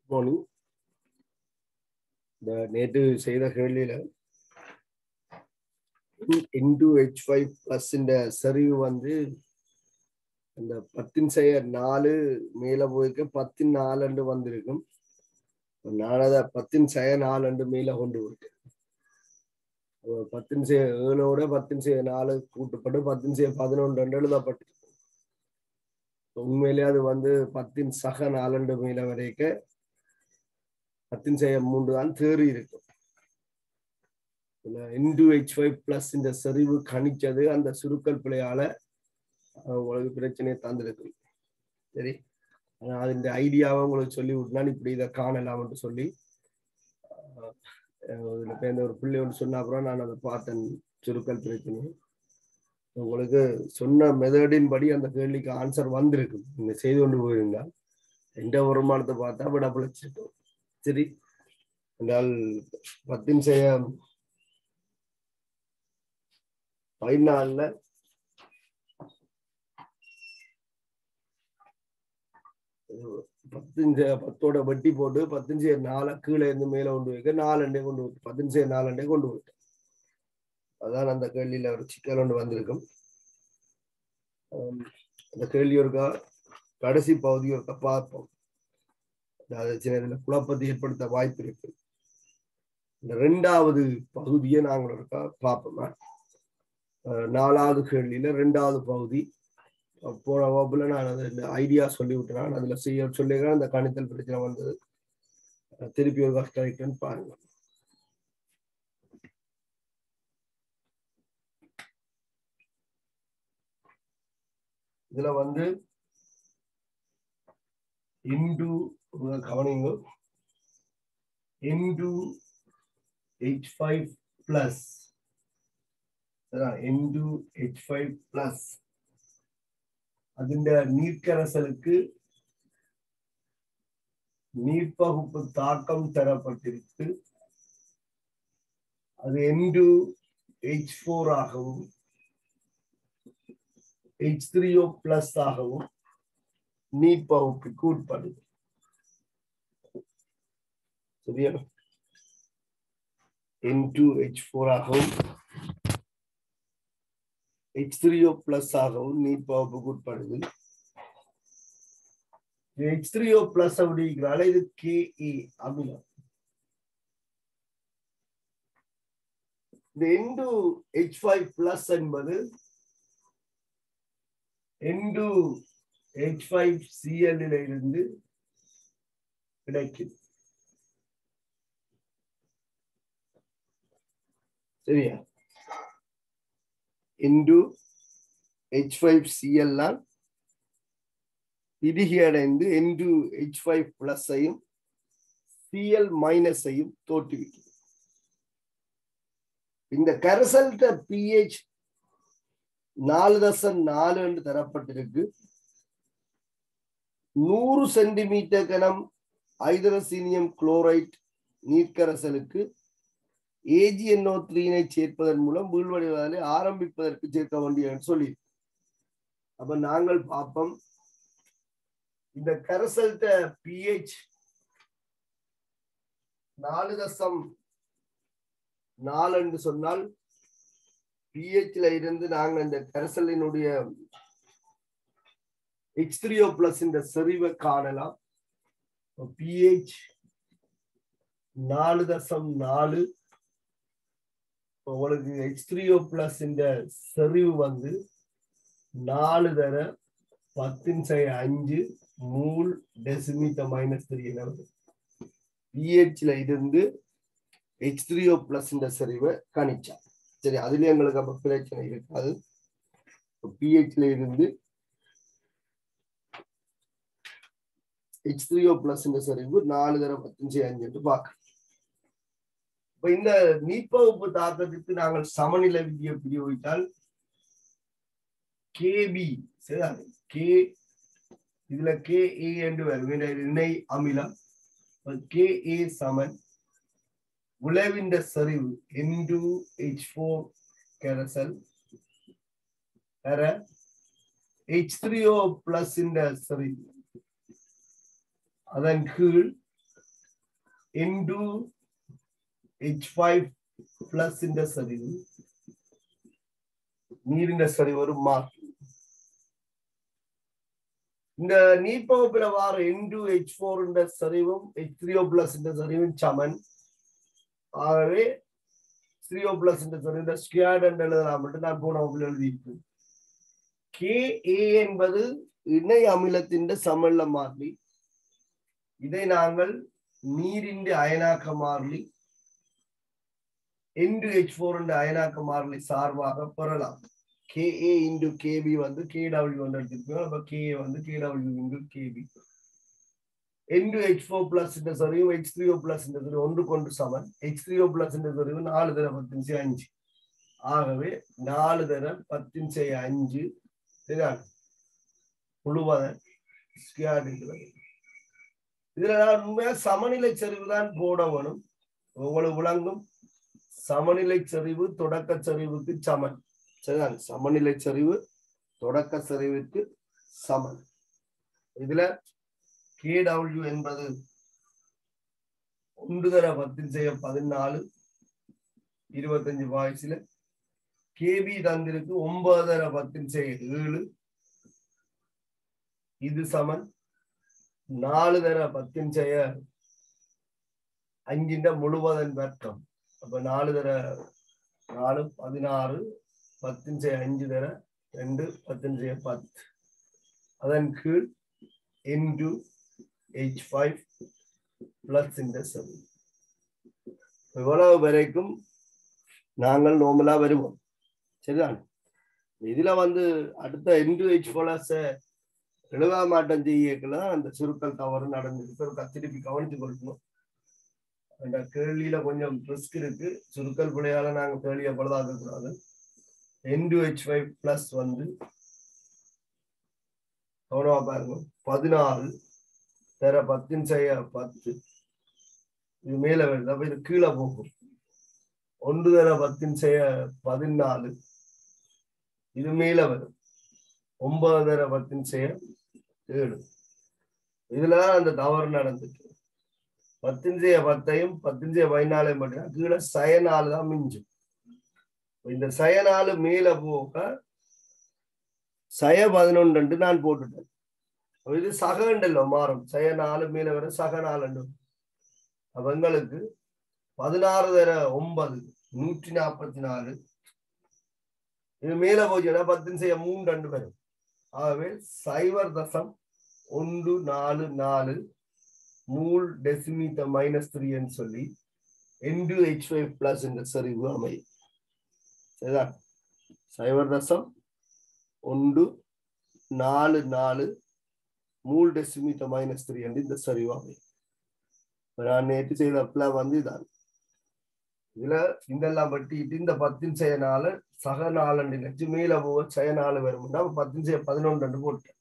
Morning இந்த நேற்று செய்த கேள்வியில இன்டு ஹெச் ஃபைவ் பிளஸ் இந்த சரிவு வந்து அந்த பத்தின் செய்ய நாலு மேல போயிருக்க பத்தின் நாலண்டு வந்திருக்கும் நான் அதை பத்தின் செய்ய நாலண்டு மேல கொண்டு போயிட்டேன் பத்தின் செய்ய ஏழோட பத்தின் செய்ய நாலு கூட்டப்பட்டு பத்தின் செய்ய பதினொன்று ரெண்டு எழுதப்பட்டு உண்மையிலே அது வந்து பத்தின் சக நாலண்டு மேல வரைக்க பத்தின் செய்ய மூன்று தான் தேறி இருக்கும் இன்டு ஹெச் ஃபைவ் பிளஸ் இந்த செறிவு கணிச்சது அந்த சுருக்கல் பிழையால உங்களுக்கு பிரச்சனையை தந்திருக்கு சரி அது இந்த ஐடியாவை உங்களுக்கு சொல்லி விட்டுனா இப்படி இதை காணலாம்னு சொல்லி இதுல பேர்ந்த ஒரு பிள்ளை ஒன்று சொன்ன அப்புறம் நான் அதை பார்த்தேன் சுருக்கல் பிரச்சனை உங்களுக்கு சொன்ன மெதடின் படி அந்த கேள்விக்கு ஆன்சர் வந்திருக்கு நீங்க செய்து கொண்டு போயிருந்தால் எந்த வருமானத்தை பார்த்தா விட பிழைச்சிட்டோம் சரி என்றால் பத்தின் செய்ய பதினாலுல பத்தஞ்சு பத்தோட வட்டி போட்டு பத்தஞ்சு நாலு கீழே இருந்து மேல கொண்டு வைக்க நாலண்டே கொண்டு போய் பத்தஞ்சு நாலண்டே கொண்டு போயிட்டேன் அதான் அந்த கேள்வியில ஒரு சிக்கல் ஒன்று வந்திருக்கும் அந்த கேள்வி ஒருக்கா கடைசி பகுதி ஒருக்கா பார்ப்போம் அது சில இதுல குழப்பத்தை ஏற்படுத்த வாய்ப்பு இருக்கு இந்த ரெண்டாவது பகுதியை நாங்கள் ஒருக்கா பார்ப்போமா நாலாவது கேள்வியில ரெண்டாவது பகுதி போன வகுப்புல நான் அது ஐடியா சொல்லி விட்டுறேன் அதுல செய்ய சொல்லிக்கிறேன் அந்த கணித்தல் பிரச்சனை வந்தது திருப்பி ஒரு கரெக்டான்னு பாருங்க இதுல வந்து இன்டு கவனிங்க N two H five plus N two H five plus അതിന്റെ നീർക്കരസലുക്ക് நீர்ப்பகுப்பு தாக்கம் தரப்பட்டிருக்கு அது என்டு ஹெச் ஃபோர் ஆகவும் ஹெச் த்ரீஓ பிளஸ் ஆகவும் நீர்ப்பகுப்புக்கு உட்படுது சரியா என் டூ ஹெச் ஃபோர் ஆகவும் ஹெச் த்ரீஓ பிளஸ் ஆகவும் நீட் பகுப்புக்கு உட்படுது ஹெச் த்ரீஓ பிளஸ் அப்படிங்கிறால இது கேஇ அமிலம் இந்த எண்டு ஹெச் ஃபைவ் பிளஸ் என்பது எண்டு ஹெச் ஃபைவ் சிஎல்ல இருந்து கிடைக்குது சரியா இன்டு ஹெச் ஃபைவ் சிஎல்லாம் இறுகி அடைந்து இன்டு ஹெச் ஃபைவ் பிளஸையும் சிஎல் மைனஸையும் தோற்றுவிக்கும் இந்த கரசல்ட பிஹெச் நாலு தசம் நாலு என்று தரப்பட்டிருக்கு நூறு சென்டிமீட்டர் கனம் ஐதரசீனியம் குளோரைட் நீர்க்கரசலுக்கு ஏஜிஎன்ஓ த்ரீனை சேர்ப்பதன் மூலம் வீழ்வடைவதை ஆரம்பிப்பதற்கு சேர்க்க வேண்டிய சொல்லி அப்ப நாங்கள் பார்ப்போம் இந்த கரசல்ட பிஹெச் நாலு தசம் நாலு என்று சொன்னால் பிஹெச்ல இருந்து நாங்க இந்த கரசலினுடைய எக்ஸ்திரியோ பிளஸ் இந்த செறிவை காணலாம் பிஹெச் நாலு தசம் நாலு உங்களுக்கு ஹெச் த்ரீஓ பிளஸ் இந்த செறிவு வந்து நாலு தர பத்தின் செய்ய அஞ்சு மூல் டெசிமீட்டர் மைனஸ் த்ரீ பிஹெச்ல இருந்து ஹெச் த்ரீஓ பிளஸ் இந்த செறிவை கணிச்சா சரி அதுல எங்களுக்கு அப்ப பிரச்சனை இருக்காது பிஹெச்ல இருந்து ஹெச் த்ரீஓ பிளஸ் இந்த செறிவு நாலு தர பத்தஞ்சு அஞ்சு பார்க்க இப்ப இந்த நீர்ப்பகுப்பு தாக்கத்துக்கு நாங்கள் சமநிலை விதியை பிரயோகித்தால் கேபி சரியா கே இதுல கே ஏ என்று வரும் இணை அமிலம் கே ஏ சமன் விளைவின் சரிவு இன்டு ஹெச் ஃபோர் கெரசல் வேற ஹெச் த்ரீஓ பிளஸ் இந்த சரிவு அதன் கீழ் இன்டு எச் ஃபைவ் பிளஸ் இந்த சரிவு நீரின் சரிவு ஒரு மாற்று இந்த நீர்ப்பகுப்பில வார இன்டு எச் ஃபோர் சரிவும் எச் த்ரீ ஓ பிளஸ் சரிவும் சமன் ஆகவே த்ரீ ஓ பிளஸ் சரிவு ஸ்கியார்ட் என்று எழுதலாம் மட்டும் நான் போன வகுப்பில் எழுதியிருக்கேன் கே ஏ என்பது இணை அமிலத்தின் சமல்ல மாறிலி இதை நாங்கள் நீரின் அயனாக்க மாறிலி இன்டு எச் ஃபோர் என்ற அயனாக்க மாறிலி சார்பாக பெறலாம் கேஏ இன்டு கேபி வந்து கேடபிள்யூ வந்து எடுத்துருக்கோம் அப்ப கே வந்து KW into KB N two H four plus இந்த சரிவு எச் த்ரீ ஓ பிளஸ் இந்த சரிவு ஒன்று கொண்டு சமன் எச் த்ரீ ஓ பிளஸ் இந்த சரிவு நாலு தர பத்து அஞ்சு ஆகவே நாலு தர பத்து அஞ்சு இதுதான் முழுவதன் ஸ்கியார்ட் இருக்கிறது இதுல நான் உண்மையா சமநிலை சரிவு தான் போட வேணும் உங்களுக்கு விளங்கும் சமநிலை சரிவு தொடக்க சரிவுக்கு சமன் சரிதான் சமநிலை சரிவு தொடக்க சரிவுக்கு சமன் இதுல கேடபிள்யூ என்பது ஒன்று தர பத்தில் செய்ய பதினாலு இருபத்தஞ்சு வாய்ஸ்ல கேபி தந்திருக்கு ஒன்பதரை பத்தில் செய்ய ஏழு இது சமன் நாலு தர பத்தின் செய்ய அஞ்சிന്റെ முழுவதன் வர்க்கம் அப்ப நாலு தர நாலு பதினாறு பத்தின் செய்ய அஞ்சு தர ரெண்டு பத்தின் செய்ய பத்து அதன் கீழ் இன்டு எச் ஃபைவ் பிளஸ் இந்த செவன் இவ்வளவு வரைக்கும் நாங்கள் நோமலா வருவோம் சரிதான் இதுல வந்து அடுத்த இன்டு எச் பிளஸ் எழுத மாட்டம் செய்யக்குள்ள அந்த சுருக்கல் தவறு நடந்திருக்கு ஒரு திருப்பி கவனித்து கொள்ளணும் அந்த கேள்வியில கொஞ்சம் ரிஸ்க் இருக்கு சுருக்கல் பிள்ளையால நாங்க கேள்வியை பழுதாக்க கூடாது என்டு ஹெச் ஃபைவ் பிளஸ் வந்து கவனமா பாருங்க பதினாறு தர பத்தின் செய்ய பத்து இது மேல வருது அப்ப இது கீழே போகும் ஒன்று தர பத்தின் செய்ய பதினாலு இது மேல வரும் ஒன்பது தர பத்தின் செய்ய ஏழு இதுலதான் அந்த தவறு நடந்துட்டு பத்திஞ்சைய பத்தையும் பத்திஞ்சைய பதினாலையும் மட்டும் கீழே சயனாலு தான் மிஞ்சும் இந்த சயனாலு மேல போக சய பதினொன்று நான் போட்டுட்டேன் இது சகண்டல்ல மாறும் சய நாலு மேல வர சக நாலு அவங்களுக்கு பதினாறு தர ஒன்பது நூற்றி நாற்பத்தி நாலு இது மேல போச்சுன்னா பத்தின் செய்ய மூன்று ரெண்டு வரும் ஆகவே சைவர் தசம் ஒன்று நாலு நாலு மூல் டெசிமீட்டர் மைனஸ் த்ரீன்னு சொல்லி என்டு ஹெச் ஃபைவ் பிளஸ் என்ற சரிவு அமையும் சரிதான் சைவர் தசம் ஒன்று நாலு நாலு மூல் டெசிமீட்டர் மைனஸ் த்ரீ என்று இந்த சரிவு அமையும் நான் நேற்று செய்த அப்ளா வந்து இதான் இதுல இதெல்லாம் பட்டிட்டு இந்த பத்தின் செய்ய நாலு சக நாலு லட்சம் மேல போக செய்ய நாலு வரும்னா பத்தின் செய்ய பதினொன்று போட்டேன்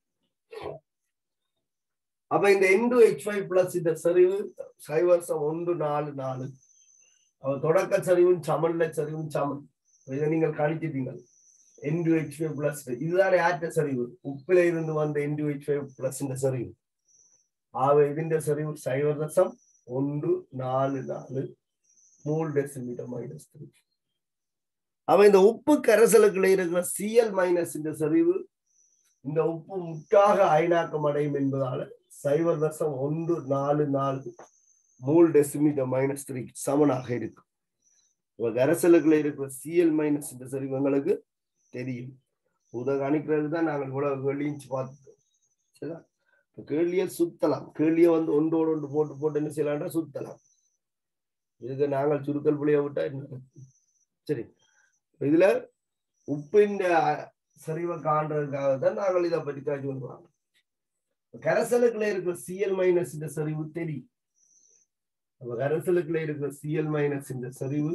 அப்ப இந்த இன்டு ஹெச் ஃபைவ் பிளஸ் இந்த சரிவு சைவர்சம் ஒன்று நாலு நாலு அவ தொடக்க சரிவும் சமன்ல சரிவும் சமன் இதை நீங்கள் கணிச்சிட்டீங்க என்டு ஹெச் ஃபைவ் பிளஸ் இதுதான் ஆற்ற சரிவு உப்பில இருந்து வந்த என்டு ஹெச் ஃபைவ் பிளஸ் இந்த சரிவு ஆக ഇതിന്റെ சரிவு சைவர் தசம் ஒன்று நாலு நாலு மூணு டெசிமீட்டர் மைனஸ் த்ரீ அவ இந்த உப்பு கரைசலுக்குள்ள இருக்கிற சிஎல் மைனஸ் இந்த சரிவு இந்த உப்பு முற்றாக அயனாக்கம் அடையும் என்பதால சைவர் தசம் ஒன்று நாலு நாலு மூல் டெசிமீட்டர் மைனஸ் த்ரீ சமனாக இருக்கும் இப்ப கரைசலுக்குள்ள இருக்கிற சிஎல் மைனஸ் இந்த சரிவு எங்களுக்கு தெரியும் உத கணிக்கிறது தான் நாங்கள் இவ்வளவு வெளியிச்சு பார்த்துட்டோம் சரிதா கேள்வியை சுத்தலாம் கேள்வியை வந்து ஒன்றோடு ஒன்று போட்டு போட்டு என்ன செய்யலாம்னா சுத்தலாம் இதுக்கு நாங்கள் சுருக்கல் புளிய விட்டா என்ன சரி இதுல உப்பின் சரிவை காண்றதுக்காக தான் நாங்கள் இதை பற்றி காய்ச்சி கொள்வாங்க கரைசலுக்குள்ள இருக்கிற சிஎல் மைனஸ் இந்த சரிவு தெரியும் அப்ப கரைசலுக்குள்ள இருக்கிற சிஎல் மைனஸ் இந்த சரிவு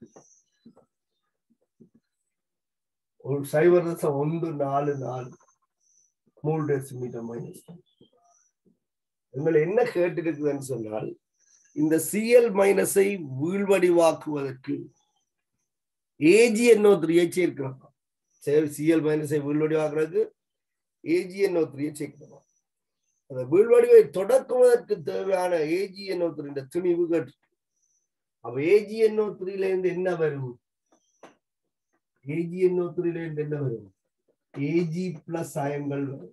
ஒரு சைவர் தசம் ஒன்று நாலு நாலு மூணு டெசிமீட்டர் மைனஸ் உங்களை என்ன கேட்டிருக்குதுன்னு சொன்னால் இந்த சிஎல் மைனஸை வீழ்வடிவாக்குவதற்கு ஏஜிஎன்ஓ த்ரீயை சேர்க்கிறோம் சரி சிஎல் மைனஸை வீழ்வடிவாக்குறதுக்கு ஏஜிஎன்ஓ த்ரீயை சேர்க்கிறோம் அந்த வீழ்வடிவை தொடக்குவதற்கு தேவையான ஏஜிஎன்ஓ த்ரீ துணிவு கேட்டு அப்ப ஏஜிஎன்ஓ த்ரீல இருந்து என்ன வரும் ஏஜிஎன்ஓ த்ரீல இருந்து என்ன வரும் ஏஜி பிளஸ் அயன்கள் வரும்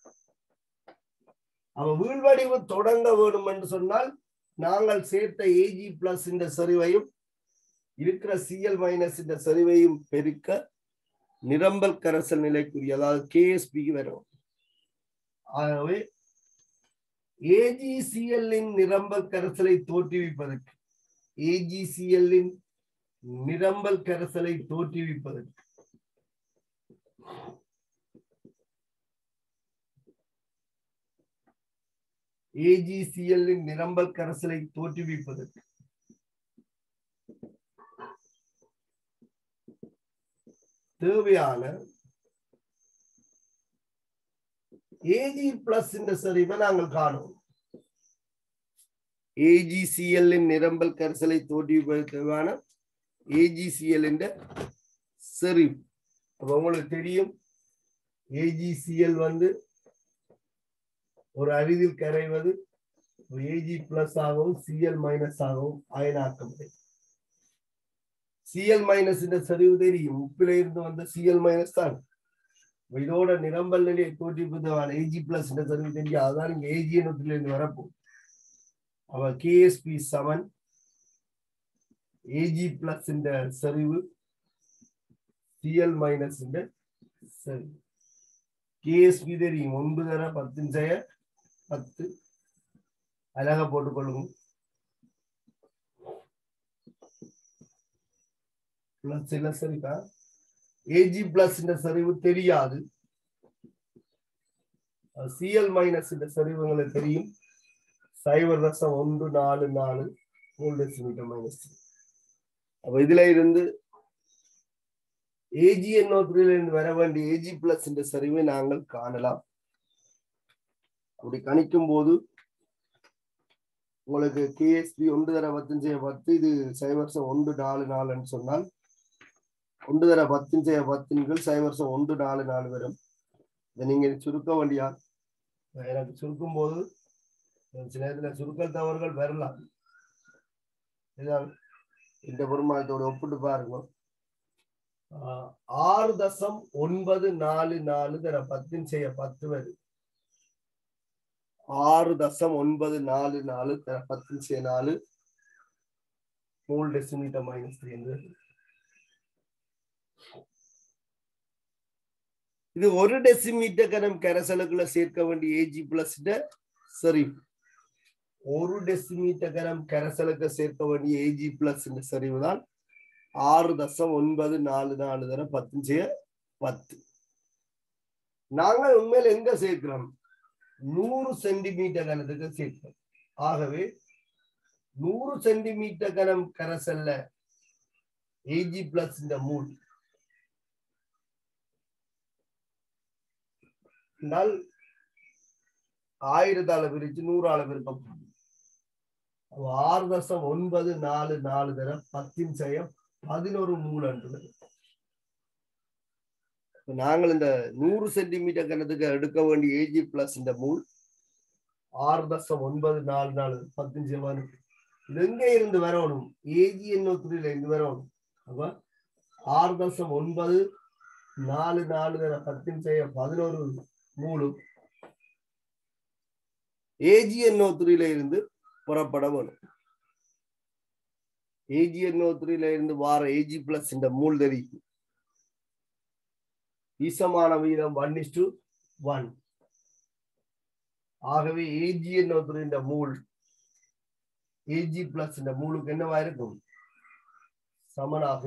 அவ வீழ்வடிவு தொடங்க வேண்டும் என்று சொன்னால் நாங்கள் சேர்த்த ஏஜி பிளஸ் இந்த சரிவையும் இருக்கிற சிஎல் மைனஸ் இந்த சரிவையும் பெருக்க நிரம்பல் கரைசல் நிலைக்குரிய அதாவது கேஎஸ்பிக்கு வரும் ஆகவே ஏஜிசிஎல்லின் நிரம்பல் கரைசலை தோற்றுவிப்பதற்கு ஏஜிசிஎல்லின் நிரம்பல் கரைசலை தோற்றுவிப்பதற்கு ஏஜிசிஎல்லின் நிரம்பல் கரைசலை தோற்றுவிப்பதற்கு தேவையான ஏஜி பிளஸ் இந்த சரிவை நாங்கள் காணுவோம் ஏஜிசிஎல் நிரம்பல் கரைசலை தோற்றுவிப்பதற்கான ஏஜிசிஎல் என்ற செறிவு அப்ப உங்களுக்கு தெரியும் ஏஜிசிஎல் வந்து ஒரு அரிதில் கரைவது ஏஜி பிளஸ் ஆகவும் சிஎல் மைனஸ் ஆகவும் அயனாக்க முடியும் சிஎல் மைனஸ் இந்த சரிவு தெரியும் உப்பில இருந்து வந்த சிஎல் மைனஸ் தான் இதோட நிரம்பல் நிலையை தோற்றிப்பதவான ஏஜி பிளஸ் இந்த சரிவு தெரியும் அதான் இங்க ஏஜி எண்ணத்துல இருந்து வரப்போம் அவ கேஎஸ்பி செவன் ஏஜி பிளஸ் இந்த சரிவு சிஎல் மைனஸ் இந்த சரிவு கேஎஸ்பி தெரியும் ஒன்பதரை பத்து செய்ய பத்து அழகா போட்டுக்கொள்ளுங்க பிளஸ் இல்ல சரிக்கா ஏஜி பிளஸ் இந்த சரிவு தெரியாது சிஎல் மைனஸ் இந்த சரிவு உங்களுக்கு தெரியும் சைபர் ரசம் ஒன்று நாலு நாலு மூணு டெசிமீட்டர் மைனஸ் அப்ப இதுல இருந்து ஏஜி எண்ணூற்றில இருந்து வர வேண்டிய ஏஜி பிளஸ் இந்த சரிவை நாங்கள் காணலாம் அப்படி கணிக்கும் போது உங்களுக்கு கேஎஸ்பி ஒன்று தர பத்தஞ்சு பத்து இது சைவர்சம் ஒன்று நாலு நாலுன்னு சொன்னால் ஒன்று தர பத்தஞ்சு பத்தின்கள் சைவர்சம் ஒன்று நாலு நாலு வரும் இதை நீங்க சுருக்க வேண்டியா எனக்கு சுருக்கும் போது சில நேரத்துல சுருக்கல் தவறுகள் வரலாம் இதான் இந்த பெருமாளத்தோட ஒப்பிட்டு பாருங்க ஆஹ் ஆறு தசம் ஒன்பது நாலு நாலு தர பத்தின் செய்ய பத்து வருது ஆறு தசம் ஒன்பது நாலு நாலு தர பத்தின் செய்ய நாலு மூணு டெசிமீட்டர் மைனஸ் த்ரீ என்று இது ஒரு டெசிமீட்டர் கனம் கரைசலுக்குள்ள சேர்க்க வேண்டிய ஏஜி பிளஸ் சரி ஒரு டெசிமீட்டர் கனம் கரைசலுக்கு சேர்க்க வேண்டிய ஏஜி பிளஸ் சரிவு தான் ஆறு தசம் ஒன்பது நாலு நாலு தர பத்து செய்ய பத்து நாங்கள் உண்மையில எங்க சேர்க்கிறோம் நூறு சென்டிமீட்டர் கனத்துக்கு சேர்க்கிறோம் ஆகவே நூறு சென்டிமீட்டர் கனம் கரைசல்ல ஏஜி பிளஸ் இந்த மூல் நல் ஆயிரத்தால பிரிச்சு நூறால பிரிக்க ஆறு தசம் ஒன்பது நாலு நாலு தர பத்தின் செய்ய பதினோரு மூலன்றது நாங்கள் இந்த நூறு சென்டிமீட்டர் கணத்துக்கு எடுக்க வேண்டிய ஏஜி பிளஸ் இந்த மூல் ஆறு தசம் ஒன்பது நாலு நாலு பத்தஞ்சு வரும் இது எங்க இருந்து வரணும் ஏஜி எண்ணூத்திரில இருந்து வரணும் அப்ப ஆறு தசம் ஒன்பது நாலு நாலு தர பத்தின் செய்ய பதினோரு மூணு ஏஜி எண்ணூத்திரில இருந்து புறப்பட வேணும் ஏஜி எண்ணூத்திரில இருந்து வார ஏஜி பிளஸ் இந்த மூல் தெரியும் ஈசமான வீதம் ஒன் இஸ் டு ஒன் ஆகவே ஏஜி எண்ணூத்திரி இந்த மூல் ஏஜி பிளஸ் இந்த மூலுக்கு என்னவா இருக்கும் சமனாக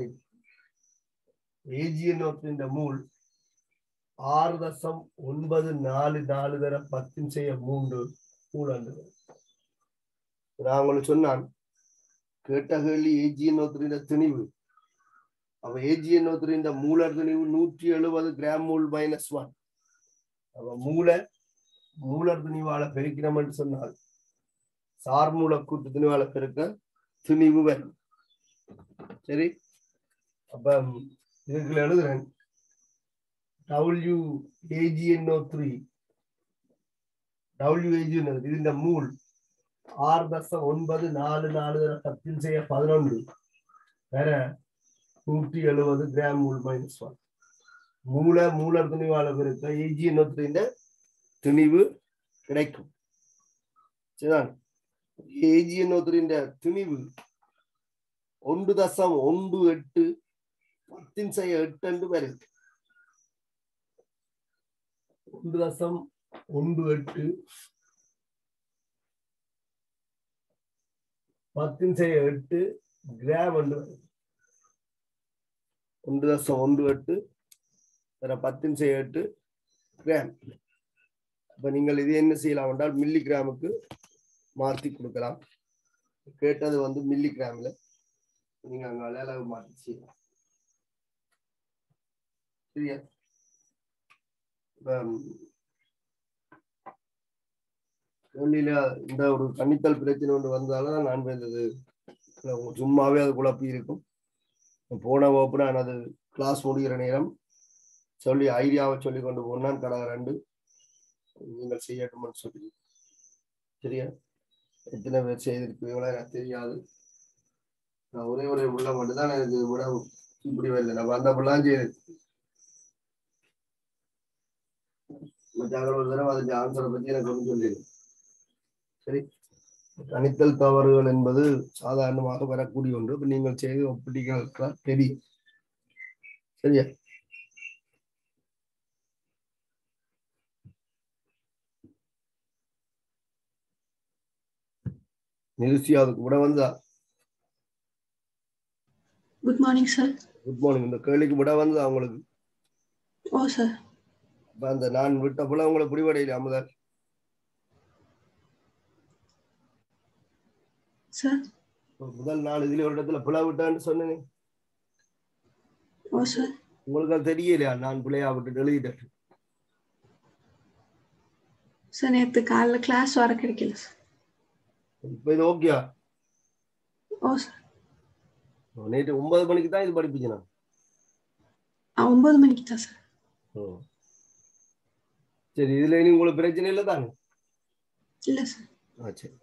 ஏஜி எண்ணூத்திரி இந்த மூல் ஆறு தசம் ஒன்பது நாலு நாலு தர பத்தின் செய்ய மூன்று மூணு நான் உங்களுக்கு சொன்னான் கேட்ட கேள்வி ஏஜி எண்ணூத்திரிந்த திணிவு அப்ப ஏஜி எண்ணூத்திரிந்த மூலர் திணிவு நூற்றி எழுபது கிராம் மூல் மைனஸ் ஒன் அப்ப மூல மூலர் திணிவால பெருக்கிறோம்னு சொன்னால் சார் மூல கூட்டு திணிவால பெருக்க திணிவு வரும் சரி அப்ப இதுக்குள்ள எழுதுறேன் டபிள்யூ ஏஜிஎன்ஓ த்ரீ டபிள்யூஏஜி ഇതിന്റെ മൂൾ ആറ് ദശം ഒൻപത് നാല് നാല് പത്തിന് ചെയ്യ പതിനൊന്ന് വേറെ നൂറ്റി എഴുപത് ഗ്രാം മൂൾ മൈനസ് വൺ மூல மூலர் துணிவாளர் இருக்க ஏஜி என்னத்தின் துணிவு கிடைக்கும் சரிதான் ஏஜி என்னத்தின் துணிவு ஒன்று தசம் ஒன்று எட்டு பத்தின் செய்ய எட்டு என்று வருது ஒன்று தசம் ஒன்று எட்டு பத்தின் செய்ய எட்டு கிராம் என்று வருது ஒன்று தசம் ஒன்று எட்டு வேற பத்தின் செய்ய எட்டு கிராம் அப்ப நீங்கள் இது என்ன செய்யலாம் என்றால் மில்லி கிராமுக்கு மாற்றி கொடுக்கலாம் கேட்டது வந்து மில்லி கிராம்ல நீங்க அங்க அளவு மாற்றி செய்யலாம் சரியா கேள்வியில இந்த ஒரு கண்ணித்தல் பிரச்சனை ஒன்று வந்தாலும் நான் வந்தது சும்மாவே அது குழப்பி இருக்கும் போன வகுப்பு நான் அது கிளாஸ் முடிகிற நேரம் சொல்லி ஐடியாவை சொல்லி கொண்டு போனான் கடை ரெண்டு நீங்கள் செய்யட்டும்னு சொல்லி சரியா எத்தனை பேர் செய்திருப்பீங்களோ எனக்கு தெரியாது நான் ஒரே ஒரே உள்ள மட்டும்தான் எனக்கு விட இப்படி வரல நான் வந்த பிள்ளாம் செய்து மற்ற ஒரு தடவை அதுக்கு ஆன்சரை பத்தி எனக்கு ஒன்றும் சொல்லிடு சரி கணித்தல் தவறுகள் என்பது சாதாரணமாக வரக்கூடிய ஒன்று இப்ப நீங்கள் செய்து ஒப்பிட்டீங்கன்னா தெரியும் சரியா நிருசி அதுக்கு விட வந்தா good morning sir good morning இந்த கேள்விக்கு விட வந்ததா உங்களுக்கு ஓ சார் அப்ப அந்த நான் விட்ட போல உங்களை புரிவடையில அமுதா சார் முதல் நாள் இதுல ஒரு இடத்துல பிழை விட்டான்னு சொன்னேன் ஓ சார் உங்களுக்கு அது தெரியலையா நான் பிள்ளையா விட்டு எழுதிட்டேன் சார் நேற்று காலைல கிளாஸ் வர கிடைக்கல சார் இப்ப இது ஓகேயா ஓ சார் நேற்று ஒன்பது மணிக்கு தான் இது படிப்பிச்சு நான் ஆ ஒன்பது மணிக்கு தான் சார் சரி இதுல இனி உங்களுக்கு பிரச்சனை இல்லை தானே இல்லை சார் ஆ சரி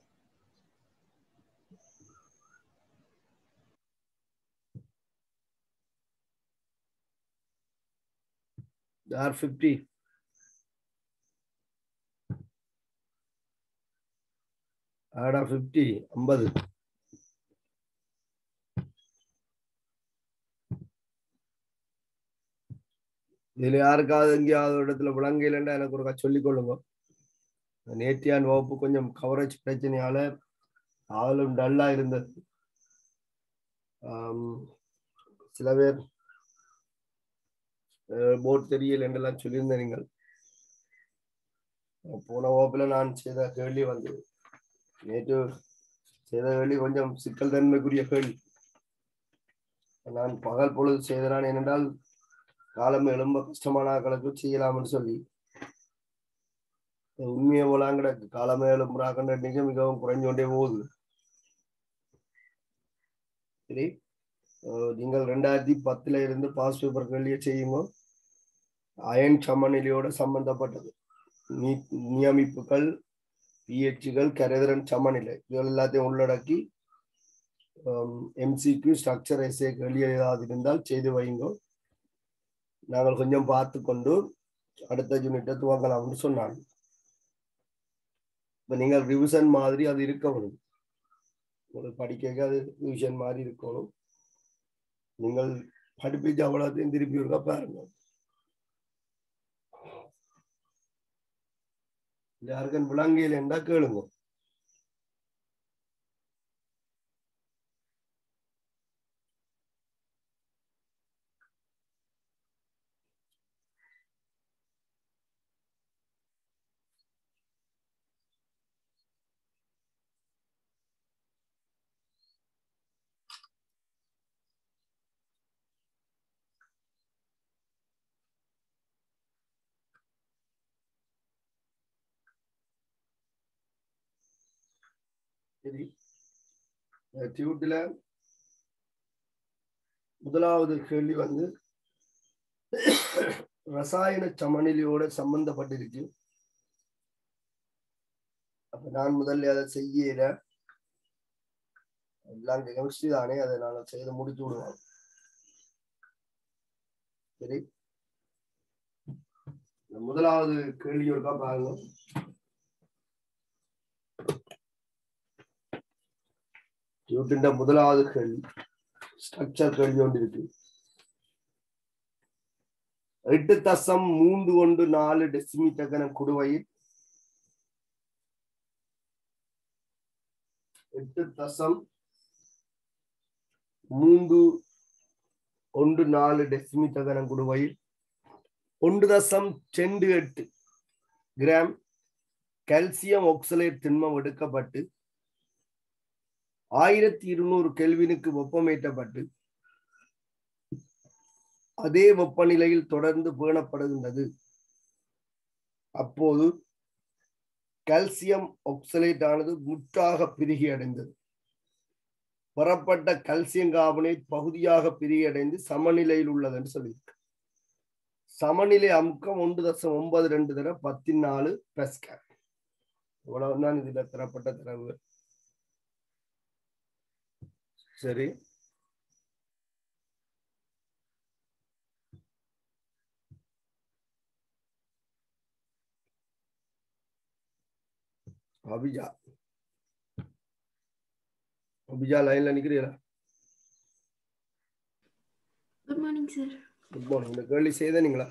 ஆர் ஃபிஃப்டி ஆடா ஃபிஃப்டி ஐம்பது இதுல யாருக்காவது எங்கேயாவது ஒரு இடத்துல விளங்கலைன்னா எனக்கு ஒரு சொல்லிக் கொள்ளுங்க நேத்தியான் வகுப்பு கொஞ்சம் கவரேஜ் பிரச்சனையால ஆளும் டல்லா இருந்தது சில பேர் போர்ட் தெரியல என்றெல்லாம் சொல்லியிருந்தேன் நீங்கள் போன வகுப்புல நான் செய்த கேள்வி வந்து நேற்று செய்த கேள்வி கொஞ்சம் சிக்கல் தன்மைக்குரிய கேள்வி நான் பகல் பொழுது செய்தனான் ஏனென்றால் காலம் எழும்ப கஷ்டமான ஆக்களுக்கு செய்யலாம்னு சொல்லி உண்மையை போலாம் கிடக்கு காலமே எழும்புறாக்கின்ற எண்ணிக்கை மிகவும் குறைஞ்சு கொண்டே போகுது சரி நீங்கள் ரெண்டாயிரத்தி பத்துல இருந்து பாஸ் பேப்பர் கேள்வியை செய்யுங்க அயன் சமநிலையோட சம்பந்தப்பட்டது நியமிப்புகள் பிஹெச்கள் கரைதிறன் சமநிலை இதுகள் எல்லாத்தையும் உள்ளடக்கி எம்சிக்யூ ஸ்ட்ரக்சர் எஸ்ஏ கேள்வி ஏதாவது இருந்தால் செய்து வைங்க நாங்கள் கொஞ்சம் பார்த்து கொண்டு அடுத்த யூனிட்டை துவங்கலாம்னு சொன்னாங்க இப்போ நீங்கள் ரிவிஷன் மாதிரி அது இருக்கணும் உங்களுக்கு படிக்க அது ரிவிஷன் மாதிரி இருக்கணும் நீங்கள் படிப்பிச்சு அவ்வளோத்தையும் திருப்பி இருக்க பாருங்க யாருக்கும் விளங்கியில் என்றா கேளுங்க சரி டியூட்ல முதலாவது கேள்வி வந்து ரசாயன சமநிலையோட சம்பந்தப்பட்டிருக்கு அப்ப நான் முதல்ல அதை செய்யற எல்லாம் கெமிஸ்ட்ரி தானே அதை நான் செய்து முடிச்சு விடுவாங்க சரி இந்த முதலாவது கேள்வி இருக்கா பாருங்க யூட்டின் முதலாவது கேள்வி ஸ்ட்ரக்சர் கேள்வி ஒன்று இருக்கு எட்டு தசம் மூன்று ஒன்று நாலு டெசிமீட்டர் கன குடுவையில் எட்டு தசம் மூன்று ஒன்று நாலு டெசிமீட்டர் கன குடுவையில் ஒன்று தசம் ரெண்டு எட்டு கிராம் கால்சியம் ஒக்சலேட் திண்மம் எடுக்கப்பட்டு ஆயிரத்தி இருநூறு கெல்வினுக்கு வெப்பமேற்றப்பட்டு அதே வெப்பநிலையில் தொடர்ந்து பேணப்படுகின்றது அப்போது கால்சியம் ஒக்சலேட் ஆனது முற்றாக பிரிகி அடைந்தது பெறப்பட்ட கால்சியம் கார்பனேட் பகுதியாக பிரிகடைந்து சமநிலையில் உள்ளதுன்னு சொல்லியிருக்கு சமநிலை அமுக்கம் ஒன்று தசம் ஒன்பது ரெண்டு தர பத்தின் நாலு பெஸ்கர் இவ்வளவுதான் இதுல தரப்பட்ட தரவு சரி அபிஜா அபிஜா லைன்ல நிக்கிறீங்களா good morning sir good morning இந்த கேள்வி செய்தீங்களா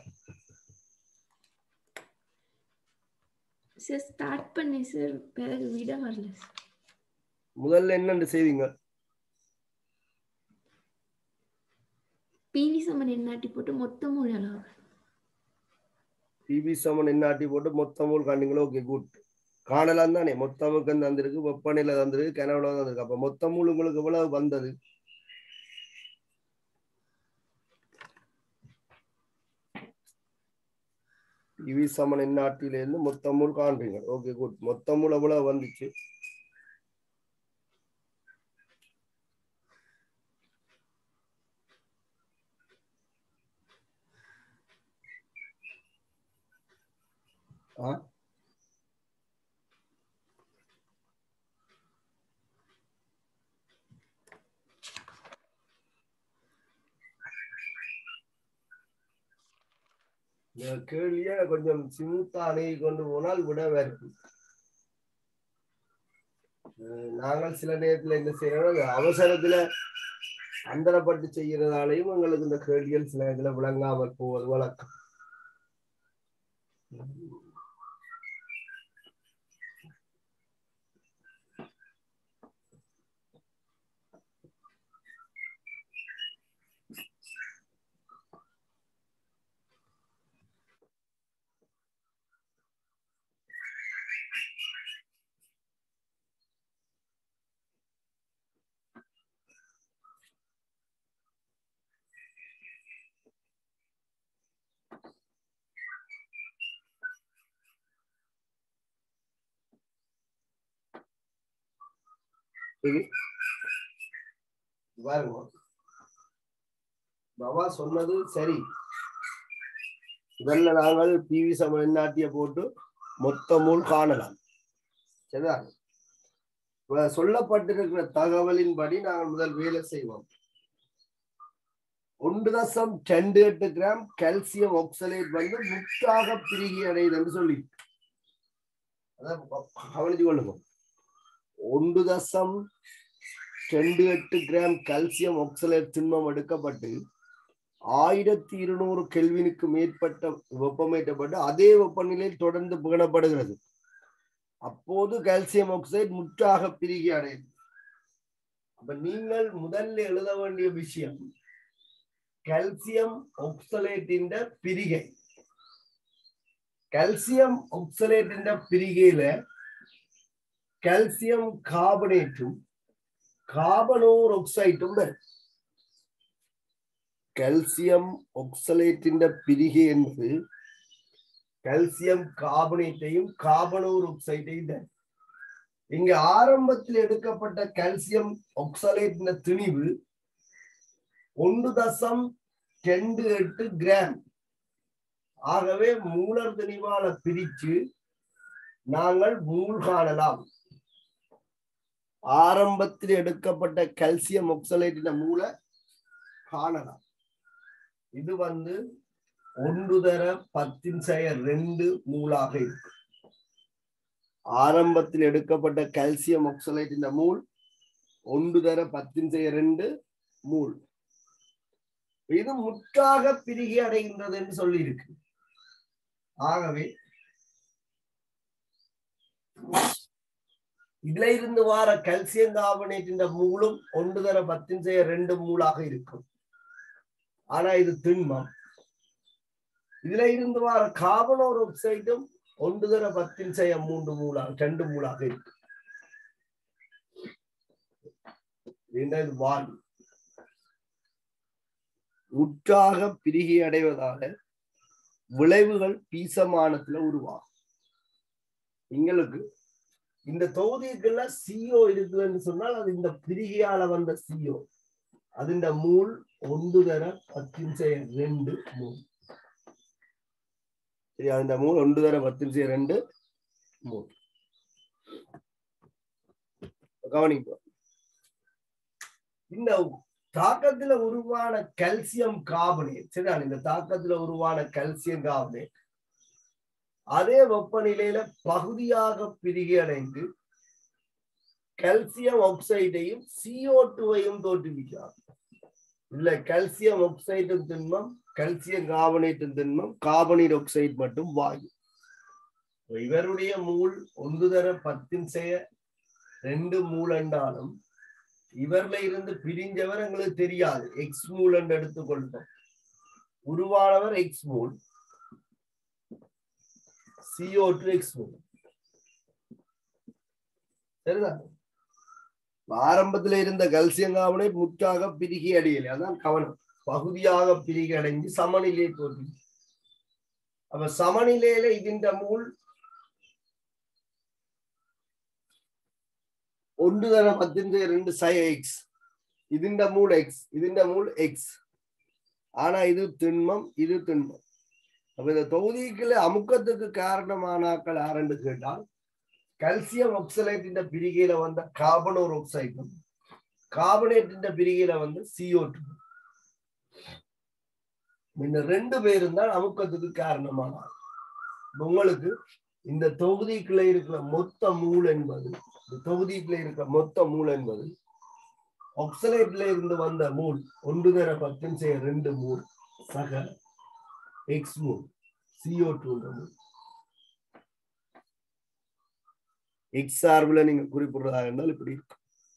சார் ஸ்டார்ட் பண்ணேன் சார் பிறகு விட வரல சார் முதல்ல என்னென்று செய்வீங்க பிவி சமன் எண்ணாட்டி போட்டு மொத்தமும் ஒரு அளவு பிபி சமன் என்னாட்டி போட்டு மொத்தமும் காண்டிங்களோ ஓகே குட் காணலாம் தானே மொத்தமுக்கு தந்திருக்கு வெப்பநிலை தந்திருக்கு கனவுல தந்திருக்கு அப்ப மொத்தமும் உங்களுக்கு எவ்வளவு வந்தது பிவி சமன் எண்ணாட்டில இருந்து மொத்தமும் காண்றீங்க ஓகே குட் மொத்தமும் எவ்வளவு வந்துச்சு ஆ இந்த கேள்விய கொஞ்சம் ஸ்மூத்தா அணுகி கொண்டு போனால் விட வரும் அஹ் நாங்கள் சில நேரத்துல என்ன செய்யறோம் அவசரத்துல அந்தரப்பட்டு செய்யறதாலையும் எங்களுக்கு இந்த கேள்விகள் சில இதுல விளங்காமல் போவது வழக்கம் இது பாருங்க பாபா சொன்னது சரி இதெல்லாம் நாங்கள் பிவி சமன் நாட்டிய போட்டு மொத்தமும் காணலாம் சரிதா இப்ப சொல்லப்பட்டிருக்கிற தகவலின்படி நாங்கள் முதல் வேலை செய்வோம் ஒன்று தசம் ரெண்டு எட்டு கிராம் கால்சியம் ஆக்சலேட் வந்து முற்றாக பிரிகி அடையுதுன்னு சொல்லி அதான் கவனிச்சு கொள்ளுங்க ஒன்று தசம் ரெண்டு எட்டு கிராம் கால்சியம் ஆக்சலேட் திண்மம் எடுக்கப்பட்டு ஆயிரத்தி இருநூறு கெல்வினுக்கு மேற்பட்ட வெப்பமேற்றப்பட்டு அதே வெப்பநிலையில் தொடர்ந்து பேணப்படுகிறது அப்போது கால்சியம் ஆக்சைடு முற்றாக பிரிகி அடையுது அப்ப நீங்கள் முதல்ல எழுத வேண்டிய விஷயம் கால்சியம் ஒக்சலேட்டின் பிரிகை கால்சியம் ஒக்சலேட்டின் பிரிகையில கால்சியம் கார்பனேட்டும் கார்பனோர் ஒக்சைட்டும் வரும் கால்சியம் ஒக்சலேட்டின் பிரிகை என்பது கால்சியம் கார்பனேட்டையும் கார்பனோர் ஒக்சைட்டையும் தரும் இங்க ஆரம்பத்தில் எடுக்கப்பட்ட கால்சியம் ஒக்சலேட்டின திணிவு ஒன்று தசம் ரெண்டு எட்டு கிராம் ஆகவே மூலர் திணிவால பிரிச்சு நாங்கள் மூல் காணலாம் ஆரம்பத்தில் எடுக்கப்பட்ட கால்சியம் ஒக்சலேட்டின மூளை காணலாம் இது வந்து ஒன்று தர பத்தின் செய்ய ரெண்டு மூலாக இருக்கு ஆரம்பத்தில் எடுக்கப்பட்ட கால்சியம் ஒக்சலேட்டின மூல் ஒன்று தர பத்தின் செய்ய ரெண்டு மூல் இது முற்றாக பிரிகி அடைகின்றது என்று சொல்லி இருக்கு ஆகவே இதுல இருந்து வார கால்சியம் கார்பனேட் மூலும் ஒன்று தர பத்தின் செய்ய ரெண்டு மூலாக இருக்கும் ஆனா இது திண்மம் இதுல இருந்து வார கார்பனோர் ஆக்சைடும் ஒன்று தர பத்தின் செய்ய மூன்று மூலாக ரெண்டு மூலாக இருக்கு இது வாயு உற்றாக பிரிகி அடைவதால விளைவுகள் பீசமானத்துல உருவாகும் எங்களுக்கு இந்த தொகுதிக்குள்ள சிஓ இருக்குதுன்னு சொன்னால் அது இந்த பிரிகியால வந்த சிஓ அது இந்த மூல் ஒன்று தர பத்தின் செய்ய ரெண்டு மூல் சரி அந்த மூல் ஒன்று தர பத்தின் செய்ய ரெண்டு மூல் கவனிப்போம் இந்த தாக்கத்துல உருவான கால்சியம் கார்பனேட் சரிதான் இந்த தாக்கத்துல உருவான கால்சியம் கார்பனேட் அதே வெப்பநிலையில பகுதியாக பிரிகி அடைந்து கால்சியம் ஆக்சைடையும் சிஓ டூவையும் தோற்றுவிக்கிறார் இல்ல கால்சியம் ஆக்சைடும் திண்மம் கால்சியம் கார்பனேட்டும் திண்மம் கார்பனேட் ஆக்சைடு மட்டும் வாயு இவருடைய மூல் ஒன்று தர பத்தின் செய்ய ரெண்டு மூல் என்றாலும் இவர்ல இருந்து பிரிஞ்சவர் எங்களுக்கு தெரியாது எக்ஸ் மூல் என்று எடுத்துக்கொள்வோம் உருவானவர் எக்ஸ் மூல் சிஓ டு எக்ஸ் மூல் சரிதான் ஆரம்பத்துல இருந்த கல்சியம் கார்பனேட் முற்றாக பிரிகி அடையலை அதான் கவனம் பகுதியாக பிரிகி அடைஞ்சு சமநிலையை தோன்றி அப்ப சமநிலையில இதுன்ற மூல் ஒன்று தர பத்தின் ரெண்டு சை எக்ஸ் இதுண்ட மூல் எக்ஸ் இதுண்ட மூல் எக்ஸ் ஆனா இது திண்மம் இது திண்மம் அப்ப இந்த தொகுதிக்குள்ள அமுக்கத்துக்கு காரணமானாக்கள் யாருன்னு கேட்டால் கல்சியம் ஒக்சலேட்டின் பிரிகையில வந்த கார்பனோர் ஒக்சைடும் கார்பனேட்டின் பிரிகையில வந்து சிஓ டூ இந்த ரெண்டு பேரும் தான் அமுக்கத்துக்கு காரணமானார் உங்களுக்கு இந்த தொகுதிக்குள்ள இருக்கிற மொத்த மூல் என்பது இந்த தொகுதிக்குள்ள இருக்கிற மொத்த மூல் என்பது ஒக்சலேட்ல இருந்து வந்த மூல் ஒன்று தர பத்தின் செய்ய ரெண்டு மூல் சக X மூல் CO two mole X சார்புல நீங்க குறிப்பிடுறதா இருந்தால் இப்படி இருக்கும்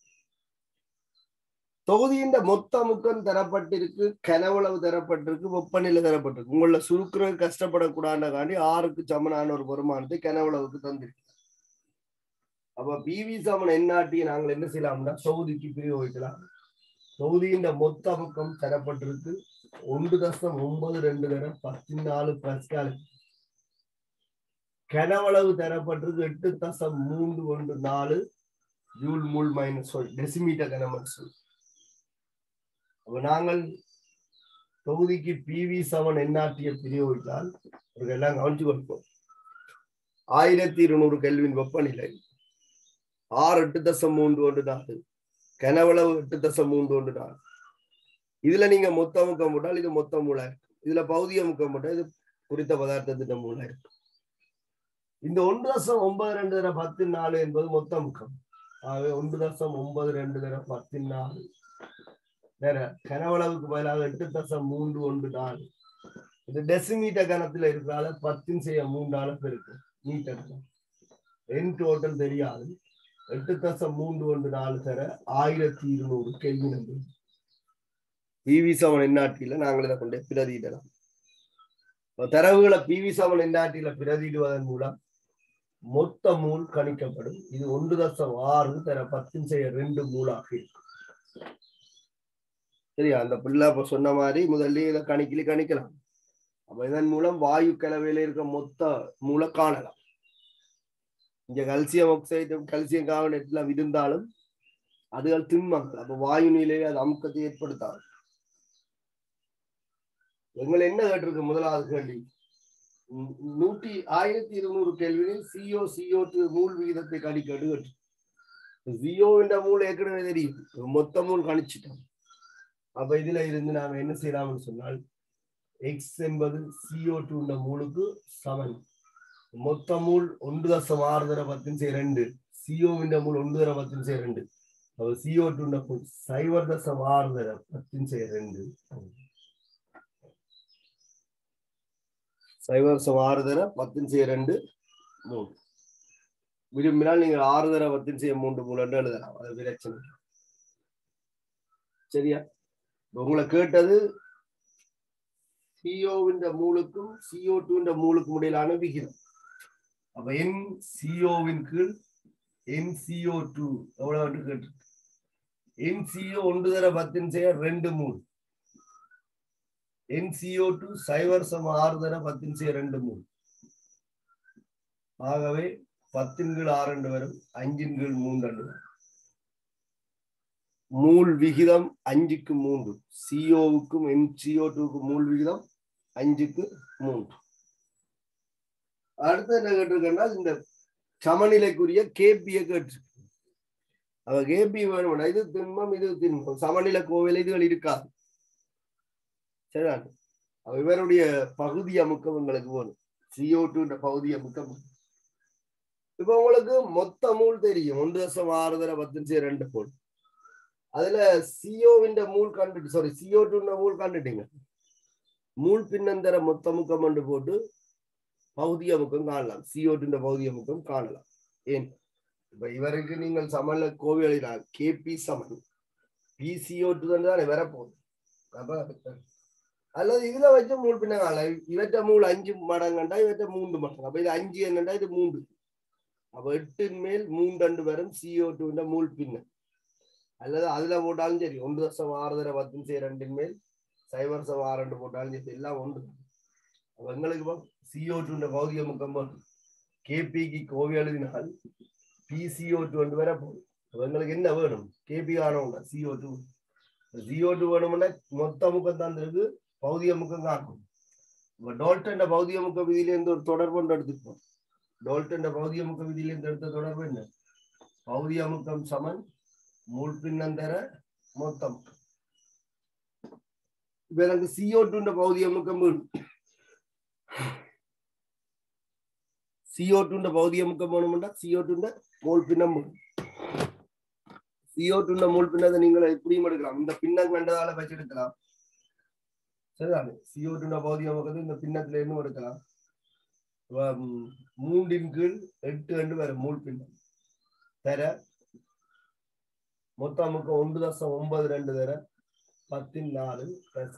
தொகுதியின் மொத்த முக்கம் தரப்பட்டிருக்கு கனவளவு தரப்பட்டிருக்கு வெப்பநிலை தரப்பட்டிருக்கு உங்கள சுருக்குறது கஷ்டப்படக்கூடாதுக்காண்டி ஆறுக்கு சமனான ஒரு வருமானத்தை கனவளவுக்கு தந்திருக்கு அப்ப பிவி சமன் என்னாட்டி நாங்கள் என்ன செய்யலாம்னா தொகுதிக்கு பிரயோகிக்கலாம் தொகுதியின் மொத்த முக்கம் தரப்பட்டிருக்கு ஒன்று தசம் ஒன்பது ரெண்டு தரம் பதினாலு பஸ்கால் கனவளவு தரப்பட்டிருக்கு எட்டு தசம் மூன்று ஒன்று நாலு ஜூல் மூல் மைனஸ் சொல் டெசிமீட்டர் கனமன் சொல் அப்ப நாங்கள் தொகுதிக்கு பிவி செவன் என்ஆர்டிய பிரயோகித்தால் எல்லாம் கவனிச்சு கொடுப்போம் ஆயிரத்தி இருநூறு கெல்வின் வெப்பநிலை ஆறு எட்டு தசம் மூன்று ஒன்று நாலு கனவளவு எட்டு தசம் மூன்று ஒன்று நாலு இதுல நீங்க மொத்த முக்கம் போட்டால் இது மொத்த மூளை இருக்கு இதுல பௌதிக முக்கம் போட்டால் இது குறித்த பதார்த்தத்திட்ட மூளை இருக்கு இந்த ஒன்று தசம் ஒன்பது ரெண்டு தர பத்து நாலு என்பது மொத்த முக்கம் ஆகவே ஒன்று தசம் ஒன்பது ரெண்டு தர பத்து நாலு வேற கனவளவுக்கு பதிலாக எட்டு தசம் மூன்று ஒன்று நாலு இது டெசிமீட்டர் கணத்துல இருக்கிறால பத்தின் செய்ய மூன்றால பெருக்கு மீட்டர் என் டோட்டல் தெரியாது எட்டு தசம் மூன்று ஒன்று நாலு தர ஆயிரத்தி இருநூறு கேள்வி நம்பர் பிவி செவன் எண்ணாட்டியில நாங்கள் இதை கொண்டே பிரதியிடலாம் தரவுகளை பிவி செவன் எண்ணாட்டியில பிரதியிடுவதன் மூலம் மொத்த மூல் கணிக்கப்படும் இது ஒன்று தசம் ஆறு தர பத்தின் செய்ய ரெண்டு மூலாக இருக்கும் சரியா அந்த பிள்ளை இப்ப சொன்ன மாதிரி முதல்ல இதை கணிக்கலி கணிக்கலாம் அப்ப இதன் மூலம் வாயு கலவையில இருக்க மொத்த மூல காணலாம் இங்க கல்சியம் ஆக்சைடு கல்சியம் கார்பனேட் எல்லாம் இருந்தாலும் அதுகள் திண்மங்கள் அப்ப வாயு நிலையில அது அமுக்கத்தை ஏற்படுத்தாது எங்களை என்ன கேட்டிருக்கு முதலாவது கேள்வி நூ- நூற்றி ஆயிரத்தி இருநூறு கேள்வியில் சிஓ சிஓ மூல் விகிதத்தை கணிக்கடு ஜியோவின் மூல் ஏற்கனவே தெரியும் மொத்த மூல் கணிச்சிட்டோம் அப்ப இதுல இருந்து நாம என்ன செய்யலாம்னு சொன்னால் எக்ஸ் என்பது சிஓ டூ மூலுக்கு சமன் மொத்த மூல் ஒன்று தசம் ஆறு தர பத்தின் செய்ய ரெண்டு சிஓவின் மூல் ஒன்று தர பத்தின் செய்ய ரெண்டு அப்ப சிஓ டூ மூல் சைவர் தசம் ஆறு தர பத்தின் செய்ய ரெண்டு சைவர் தசம் ஆறு தர பத்தின் செய்ய ரெண்டு மூணு விரும்பினால் நீங்கள் ஆறு தர பத்தின் செய்ய மூன்று மூணு என்று எழுதலாம் அது பிரச்சனை இல்லை. சரியா இப்ப உங்களை கேட்டது சிஓவின் மூலுக்கும் சிஓ டூன்ற மூலுக்கும் இடையிலான விகிதம் அப்ப என் சிஓவின் கீழ் என் சிஓ டூ எவ்வளவு கேட்டு என் சிஓ ஒன்று தர பத்தின் செய்ய ரெண்டு மூணு என் சிஓ டூ சைவர் சம ஆறு தர பத்தின் செய்ய ரெண்டு மூணு ஆகவே பத்தின் கீழ் ஆறு ரெண்டு வரும் அஞ்சின் கீழ் மூன்று ரெண்டு வரும் மூல் விகிதம் அஞ்சுக்கு மூன்று சிஓவுக்கும் என் சிஓ டூக்கும் மூல் விகிதம் அஞ்சுக்கு மூன்று அடுத்து என்ன கேட்டிருக்கேன்னா இந்த சமநிலைக்குரிய கேபிய கேட்டு அவ கேபி வேணும்னா இது திண்மம் இது திண்மம் சமநிலை கோவில் இதுகள் இருக்காது சரியா அவ இவருடைய பகுதி அமுக்கம் உங்களுக்கு வேணும் சிஓ டூன்ற பகுதி அமுக்கம் வேணும். இப்ப உங்களுக்கு மொத்த மூல் தெரியும் ஒன்று தசம் ஆறு தர பத்து சரி ரெண்டு மூல் அதுல சிஓவின் மூல் கண்டுட்டு சாரி சிஓ டூன்ற மூல் கண்டுட்டீங்க மூல் பின்னந்தர மொத்த முக்கம் என்று போட்டு பகுதி அமுக்கம் காணலாம் சிஓ டூன்ற பகுதி அமுக்கம் காணலாம் ஏன் இப்ப இவருக்கு நீங்கள் சமன்ல கோவி எழுதினால் கேபி சமன் பிசிஓ டூ தானே வரப்போகுது அப்ப அல்லது இதுல வச்சு மூணு பின்ன காணலாம் இவற்ற மூணு அஞ்சு மடங்கண்டா இவற்ற மூன்று மடங்கு அப்ப இது அஞ்சு என்னண்டா இது மூன்று அப்ப எட்டின் மேல் மூன்றண்டு வரும் சிஓ டூன்ற மூல் பின்ன அல்லது அதுல போட்டாலும் சரி ஒன்று தசம் ஆறு தர பத்து சரி ரெண்டின் மேல் சைவர் சம் ஆறு ரெண்டு போட்டாலும் சரி எல்லாம் ஒன்று அப்ப எங்களுக்கு சிஓ டூன்ற பௌதிக முக்கம் கேபிக்கு கோவி எழுதினால் பிசிஓ டூ வந்து வர போகுது அப்ப எங்களுக்கு என்ன வேணும் கேபி ஆனவங்க சிஓ டூ சிஓ டூ வேணும்னா மொத்த முக்கம் தான் இருக்கு பௌதிக முக்கம் காணும் இப்ப டோல்டன் பௌதிக முக்க விதியிலிருந்து ஒரு தொடர்பு ஒன்று எடுத்துப்போம் டோல்டன் பௌதிக முக்க விதியிலிருந்து எடுத்த தொடர்பு என்ன பௌதிக முக்கம் சமன் மூல் பின்னந்தர மொத்தம் இப்ப எனக்கு சிஓ டூன்ற பௌதிக முக்கம் வேணும் சிஓ டூன்ற பௌதிக முக்கம் வேணும்னா சிஓ டூன்ற மூல் பின்னம் வேணும் சிஓ டூன்ற மூல் பின்னத்தை நீங்கள் எப்படியும் எடுக்கலாம் இந்த பின்னம் கண்டதால வச்சு எடுக்கலாம் சரிதானே சிஓ டூன்ற பௌதிக முக்கத்தை இந்த பின்னத்துல இருந்தும் எடுக்கலாம் வ- ம், மூன்றின் கீழ் எட்டு ரெண்டு வரும் மூல் பின்னம் தர மொத்த முக்கம் ஒன்று தசம் ஒன்பது ரெண்டு தர பத்தின் நாலு பிளஸ்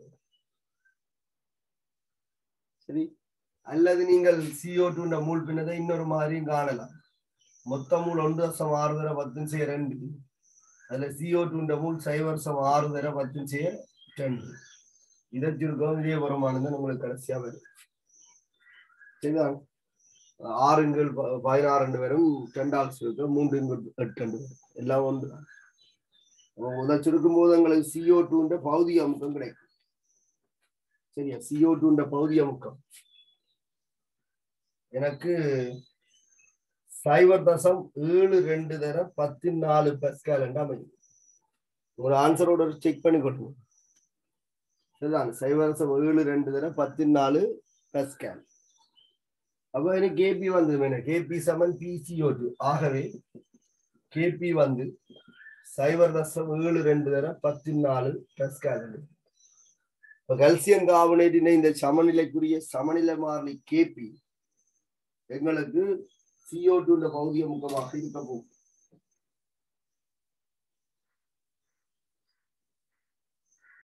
சரி அல்லது நீங்கள் சிஓ டூன்ற மூல் பின்னதை இன்னொரு மாதிரியும் காணலாம் மொத்த மூல் ஒன்று தசம் ஆறு தர பத்தும் செய்ய ரெண்டு அதுல சிஓ டூன்ற மூல் சைவர்சம் ஆறு தர பத்தும் செய்ய ரெண்டு இதை சுருக்கம் இதே வருமானம் உங்களுக்கு கடைசியா வரும் சரிங்களா ஆறுங்கள் ப- பதினாறு ரெண்டு பேரும் ரெண்டாள் சுருக்கம் மூன்று எட்டு ரெண்டு பேரும் எல்லாம் ஒன்று தான் உதை சுருக்கும் போது எங்களுக்கு சிஓ டூன்ற பௌதிக அமுக்கம் கிடைக்கும் சரியா சிஓ டூன்ற பௌதிக அமுக்கம் எனக்கு சைவர் தசம் ஏழு ரெண்டு தர பத்து நாலு பஸ்கால் அமையும் ஒரு ஆன்சரோட செக் பண்ணி கொடுங்க சரிதான் சைவர் தசம் ஏழு ரெண்டு தர பத்து நாலு பஸ்கால் அப்ப எனக்கு கேபி வந்தது கேபி சமன் பிசிஓ டூ ஆகவே கேபி வந்து சைவர் தசம் ஏழு ரெண்டு தர பத்து நாலு பஸ்கால் இப்ப கல்சியம் கார்பனேட்டின இந்த சமநிலைக்குரிய சமநிலை மாறிலி கேபி எங்களுக்கு சிஓ டூ பகுதிய முகமாக இருக்க போகும்